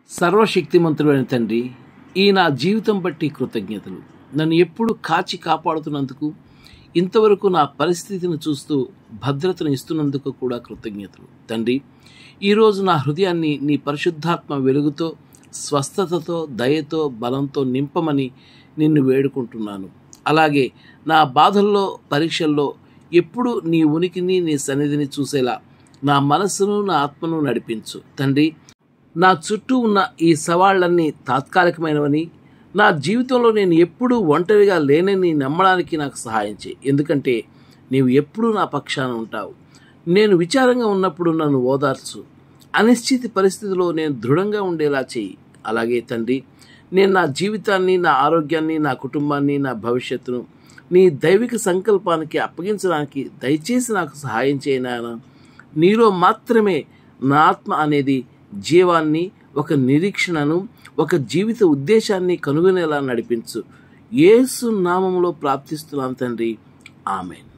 సర్వశక్తిమంతుడైన తండ్రి ఈ నా జీవితం బట్టి కృతజ్ఞతలు నన్ను ఎప్పుడు కాచి కాపాడుతున్నందుకు ఇంతవరకు నా పరిస్థితిని చూస్తూ భద్రతను ఇస్తున్నందుకు కూడా కృతజ్ఞతలు తండ్రి ఈరోజు నా హృదయాన్ని నీ పరిశుద్ధాత్మ వెలుగుతో స్వస్థతతో దయతో బలంతో నింపమని నిన్ను వేడుకుంటున్నాను అలాగే నా బాధల్లో పరీక్షల్లో ఎప్పుడు నీ ఉనికిని నీ సన్నిధిని చూసేలా నా మనస్సును నా ఆత్మను నడిపించు తండ్రి నా చుట్టూ ఉన్న ఈ సవాళ్ళన్నీ తాత్కాలికమైనవని నా జీవితంలో నేను ఎప్పుడూ ఒంటరిగా లేనని నమ్మడానికి నాకు సహాయం చేయి ఎందుకంటే నీవు ఎప్పుడూ నా పక్షాన ఉంటావు నేను విచారంగా ఉన్నప్పుడు నన్ను ఓదార్చు అనిశ్చిత పరిస్థితిలో నేను దృఢంగా ఉండేలా చేయి అలాగే తండ్రి నేను నా జీవితాన్ని నా ఆరోగ్యాన్ని నా కుటుంబాన్ని నా భవిష్యత్తును నీ దైవిక సంకల్పానికి అప్పగించడానికి దయచేసి నాకు సహాయం చేయనాయన నీలో మాత్రమే నా ఆత్మ అనేది జీవాన్ని ఒక నిరీక్షణను ఒక జీవిత ఉద్దేశాన్ని కనుగొనేలా నడిపించు యేసు నామంలో ప్రార్థిస్తున్నాను తండ్రి ఆమెన్